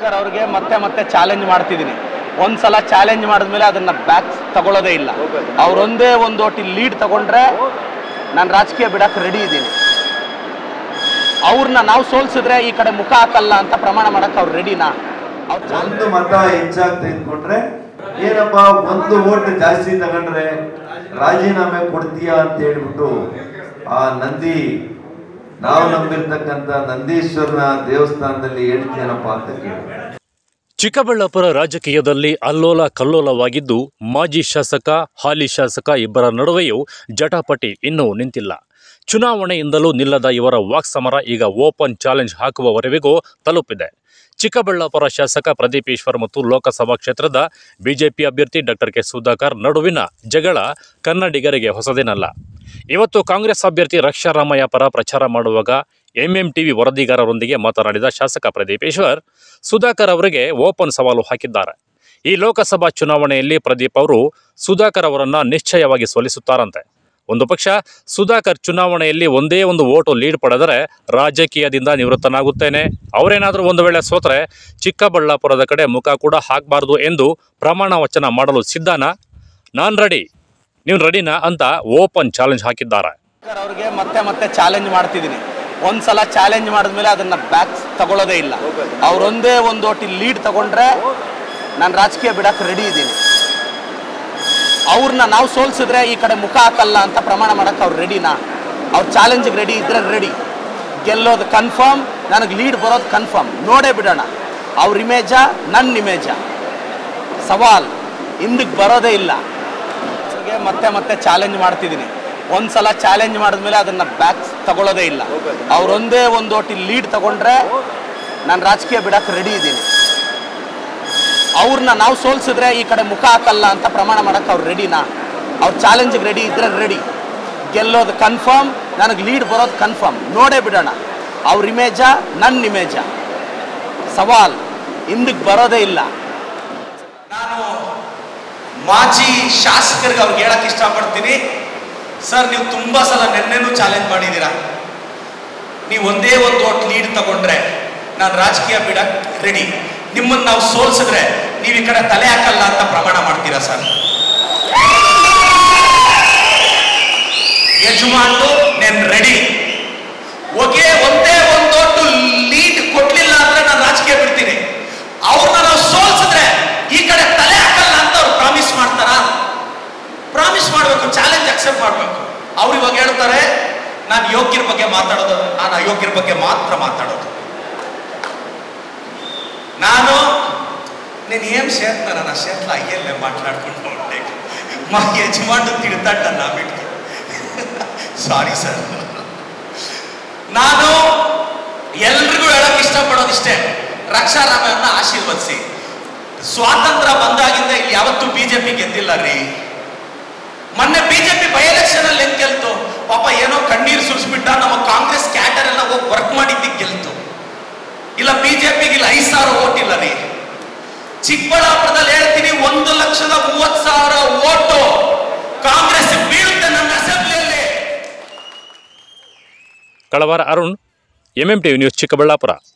sir ಅವ್ರಿಗೆ ಮತ್ತೆ ಮತ್ತೆ ಚಾಲೆಂಜ್ ಮಾಡ್ತಿದ್ದೀನಿ ಒಂದ್ಸಲ ಚಾಲೆಂಜ್ ಮಾಡಿದ್ಮೇಲೆ ಅದನ್ನ ಬ್ಯಾಕ್ ತಗೊಳ್ಳೋದೇ ಇಲ್ಲ ಅವ್ರೊಂದೇ ಒಂದು ಓಟಿ ಲೀಡ್ ತಗೊಂಡ್ರೆ ನಾನು ರಾಜಕೀಯ ಬಿಡಕ್ಕೆ ರೆಡಿ ಇದ್ದೀನಿ ಅವ್ರನ್ನ ನಾವು ಸೋಲ್ಸಿದ್ರೆ ಈ ಕಡೆ ಮುಖ ಹಾಕಲ್ಲ ಅಂತ ಪ್ರಮಾಣ ಮಾಡಕ್ಕೆ ಅವ್ರು ರೆಡಿನಾ ಅವ್ರು ಒಂದು ಮತ ಹೆಚ್ಚಾಗಿ ತೆಗೆದುಕೊಂಡ್ರೆ ಏನಪ್ಪ ಒಂದು ಓಟ್ ಜಾಸ್ತಿ ತಗೊಂಡ್ರೆ ರಾಜೀನಾಮೆ ಕೊಡ್ತೀಯಾ ಅಂತ ಹೇಳ್ಬಿಟ್ಟು ಆ ನಂದಿ ನಾವು ನಂಬಿರ್ತಕ್ಕಂಥ ನಂದೀಶ್ವರನ ದೇವಸ್ಥಾನದಲ್ಲಿ ಹೇಳ್ತೀನಪ್ಪ ಅಂತ ಕೇಳಿದೆ ಚಿಕ್ಕಬಳ್ಳಾಪುರ ರಾಜಕೀಯದಲ್ಲಿ ಅಲ್ಲೋಲ ಕಲ್ಲೋಲವಾಗಿದ್ದು ಮಾಜಿ ಶಾಸಕ ಹಾಲಿ ಶಾಸಕ ಇಬ್ಬರ ನಡುವೆಯೂ ಜಟಾಪಟಿ ಇನ್ನೂ ನಿಂತಿಲ್ಲ ಚುನಾವಣೆಯಿಂದಲೂ ನಿಲ್ಲದ ಇವರ ವಾಕ್ಸಮರ ಈಗ ಓಪನ್ ಚಾಲೆಂಜ್ ಹಾಕುವವರೆವಿಗೂ ತಲುಪಿದೆ ಚಿಕ್ಕಬಳ್ಳಾಪುರ ಶಾಸಕ ಪ್ರದೀಪ್ ಈಶ್ವರ್ ಮತ್ತು ಲೋಕಸಭಾ ಕ್ಷೇತ್ರದ ಬಿಜೆಪಿ ಅಭ್ಯರ್ಥಿ ಡಾಕ್ಟರ್ ಕೆ ಸುಧಾಕರ್ ನಡುವಿನ ಜಗಳ ಕನ್ನಡಿಗರಿಗೆ ಹೊಸದೇನಲ್ಲ ಇವತ್ತು ಕಾಂಗ್ರೆಸ್ ಅಭ್ಯರ್ಥಿ ರಕ್ಷಾರಾಮಯ್ಯ ಪರ ಪ್ರಚಾರ ಮಾಡುವಾಗ ಎಂಎಂ ಟಿವಿ ವರದಿಗಾರರೊಂದಿಗೆ ಮಾತನಾಡಿದ ಶಾಸಕ ಪ್ರದೀಪ್ ಈಶ್ವರ್ ಸುಧಾಕರ್ ಅವರಿಗೆ ಓಪನ್ ಸವಾಲು ಹಾಕಿದ್ದಾರೆ ಈ ಲೋಕಸಭಾ ಚುನಾವಣೆಯಲ್ಲಿ ಪ್ರದೀಪ್ ಅವರು ಸುಧಾಕರ್ ಅವರನ್ನ ನಿಶ್ಚಯವಾಗಿ ಸೋಲಿಸುತ್ತಾರಂತೆ ಒಂದು ಪಕ್ಷ ಸುಧಾಕರ್ ಚುನಾವಣೆಯಲ್ಲಿ ಒಂದೇ ಒಂದು ಓಟು ಲೀಡ್ ಪಡೆದರೆ ರಾಜಕೀಯದಿಂದ ನಿವೃತ್ತನಾಗುತ್ತೇನೆ ಅವರೇನಾದರೂ ಒಂದು ವೇಳೆ ಸೋತರೆ ಚಿಕ್ಕಬಳ್ಳಾಪುರದ ಕಡೆ ಮುಖ ಕೂಡ ಹಾಕಬಾರ್ದು ಎಂದು ಪ್ರಮಾಣ ವಚನ ಮಾಡಲು ಸಿದ್ಧಾನ ನಾನ್ ರೆಡಿ ನೀವು ರೆಡಿನಾ ಅಂತ ಓಪನ್ ಚಾಲೆಂಜ್ ಹಾಕಿದ್ದಾರೆ ಸರ್ ಅವ್ರಿಗೆ ಮತ್ತೆ ಮತ್ತೆ ಚಾಲೆಂಜ್ ಮಾಡ್ತಿದ್ದೀನಿ ಒಂದ್ಸಲ ಚಾಲೆಂಜ್ ಮಾಡಿದ್ಮೇಲೆ ಅದನ್ನ ಬ್ಯಾಕ್ ತಗೊಳ್ಳೋದೇ ಇಲ್ಲ ಅವ್ರೊಂದೇ ಒಂದು ಓಟಿ ಲೀಡ್ ತಗೊಂಡ್ರೆ ನಾನು ರಾಜಕೀಯ ಬಿಡಕ್ಕೆ ರೆಡಿ ಇದ್ದೀನಿ ಅವ್ರನ್ನ ನಾವು ಸೋಲ್ಸಿದ್ರೆ ಈ ಕಡೆ ಮುಖ ಹಾಕಲ್ಲ ಅಂತ ಪ್ರಮಾಣ ಮಾಡಕ್ಕೆ ಅವ್ರು ರೆಡಿನಾ ಅವ್ರ ಚಾಲೆಂಜಿಗೆ ರೆಡಿ ಇದ್ರೆ ರೆಡಿ ಗೆಲ್ಲೋದು ಕನ್ಫರ್ಮ್ ನನಗೆ ಲೀಡ್ ಬರೋದು ಕನ್ಫರ್ಮ್ ನೋಡೇ ಬಿಡೋಣ ಅವ್ರ ಇಮೇಜ ನನ್ನ ಇಮೇಜ ಸವಾಲ್ ಹಿಂದಕ್ಕೆ ಬರೋದೇ ಇಲ್ಲ ಅವ್ರಿಗೆ ಮತ್ತೆ ಮತ್ತೆ ಚಾಲೆಂಜ್ ಮಾಡ್ತಿದ್ದೀನಿ ಒಂದ್ಸಲ ಚಾಲೆಂಜ್ ಮಾಡಿದ್ಮೇಲೆ ಅದನ್ನ ಬ್ಯಾಕ್ ತಗೊಳ್ಳೋದೇ ಇಲ್ಲ ಅವ್ರೊಂದೇ ಒಂದು ಓಟಿ ಲೀಡ್ ತಗೊಂಡ್ರೆ ನಾನು ರಾಜಕೀಯ ಬಿಡಕ್ಕೆ ರೆಡಿ ಇದ್ದೀನಿ ಅವ್ರನ್ನ ನಾವು ಸೋಲ್ಸಿದ್ರೆ ಈ ಕಡೆ ಮುಖ ಹಾಕಲ್ಲ ಅಂತ ಪ್ರಮಾಣ ಮಾಡಕ್ಕೆ ಅವ್ರು ರೆಡಿನಾ ಅವ್ರ ಚಾಲೆಂಜಿಗೆ ರೆಡಿ ಇದ್ರೆ ರೆಡಿ ಗೆಲ್ಲೋದು ಕನ್ಫರ್ಮ್ ನನಗೆ ಲೀಡ್ ಬರೋದು ಕನ್ಫರ್ಮ್ ನೋಡೇ ಬಿಡೋಣ ಅವ್ರ ಇಮೇಜ ನನ್ನ ಇಮೇಜ ಸವಾಲ್ ಹಿಂದಕ್ಕೆ ಬರೋದೇ ಇಲ್ಲ ನಾನು ಮಾಜಿ ಶಾಸಕರಿಗೆ ಅವ್ರಿಗೆ ಹೇಳಕ್ ಇಷ್ಟಪಡ್ತೀನಿ ಸರ್ ನೀವು ತುಂಬಾ ಸಲ ನೆನ್ನೆನೂ ಚಾಲೆಂಜ್ ಮಾಡಿದ್ದೀರಾ ನೀವು ಒಂದೇ ಒಂದು ಓಟ್ ಲೀಡ್ ತಗೊಂಡ್ರೆ ನಾನು ರಾಜಕೀಯ ಬಿಡಕ್ ರೆಡಿ ನಿಮ್ಮನ್ನ ನಾವು ಸೋಲ್ಸಿದ್ರೆ ನೀವು ಈ ಕಡೆ ತಲೆ ಹಾಕಲ್ಲ ಅಂತ ಪ್ರಮಾಣ ಮಾಡ್ತೀರಾ ಸರ್ ಯಜಮಾನ್ರು ನೆನ್ ರೆಡಿ ಒಗೆ ಒಂದೇ ಒಂದು ಓಟು ಲೀಡ್ ಕೊಡ್ಲಿಲ್ಲ ಅಂದ್ರೆ ನಾನು ರಾಜಕೀಯ ಬಿಡ್ತೀನಿ ಅವ್ರನ್ನ ನಾವು ಸೋಲ್ಸಿದ್ರೆ ಈ ಕಡೆ ತಲೆ ಹಾಕಲ್ಲ ಅಂತ ಅವ್ರು ಪ್ರಾಮಿಸ್ ಮಾಡ್ತಾರ ಪ್ರಾಮಿಸ್ ಮಾಡಬೇಕು ಚಾಲೆಂಜ್ ಅಕ್ಸೆಪ್ಟ್ ಮಾಡಬೇಕು ಅವ್ರು ಇವಾಗ ಹೇಳ್ತಾರೆ ನಾನು ಯೋಗ್ಯರ ಬಗ್ಗೆ ಮಾತಾಡೋದು ನಾನು ಅಯೋಗ್ಯರ ಬಗ್ಗೆ ಮಾತ್ರ ಮಾತಾಡೋದು ನಾನು నేను ఏం చేస్తున్నాను నా చేతిలో అయ్యలే మాట్లాడుకుంటూ ఉంటే మా యజమానుడు తిడతాడు నా బిడ్డ ಸಾರಿ ಸರ್ ನಾನು ಎಲ್ರಿಗೂ ಹೇಳಕ್ ಇಷ್ಟಪಡೋದು ಇಷ್ಟೇ ರಕ್ಷಾರಾಮಯ್ಯನ ಆಶೀರ್ವದಿಸಿ ಸ್ವಾತಂತ್ರ್ಯ ಬಂದಾಗಿಂದ ಇಲ್ಲಿ ಯಾವತ್ತೂ ಬಿಜೆಪಿ ಗೆದ್ದಿಲ್ಲ ರೀ ಮೊನ್ನೆ ಬಿಜೆಪಿ ಬೈ ಎಲೆಕ್ಷನ್ ಅಲ್ಲಿ ಹೆಂಗ್ ಗೆಲ್ತು ಪಾಪ ಏನೋ ಕಣ್ಣೀರು ಸುರಿಸ್ಬಿಟ್ಟ ನಮ್ಮ ಕಾಂಗ್ರೆಸ್ ಕ್ಯಾಟರ್ ಎಲ್ಲ ಹೋಗಿ ವರ್ಕ್ ಮಾಡಿದ್ದಕ್ಕೆ ಗೆಲ್ತು ಇಲ್ಲ ಬಿಜೆಪಿಗೆ ಇಲ್ಲ ಐದು ಸಾವಿರ ಓಟ್ ಇಲ್ಲ ರೀ ಚಿಕ್ಕಬಳ್ಳಾಪುರದಲ್ಲಿ ಹೇಳ್ತೀನಿ ಒಂದು ಲಕ್ಷದ ಮೂವತ್ತು ಸಾವಿರ ಓಟು ಕಾಂಗ್ರೆಸ್ ಬೀಳುತ್ತೆ ನನ್ನ ಅಸೆಂಬ್ಲಿಯಲ್ಲಿ ಕಳವಾರ Arun MM TV news Chikkaballapur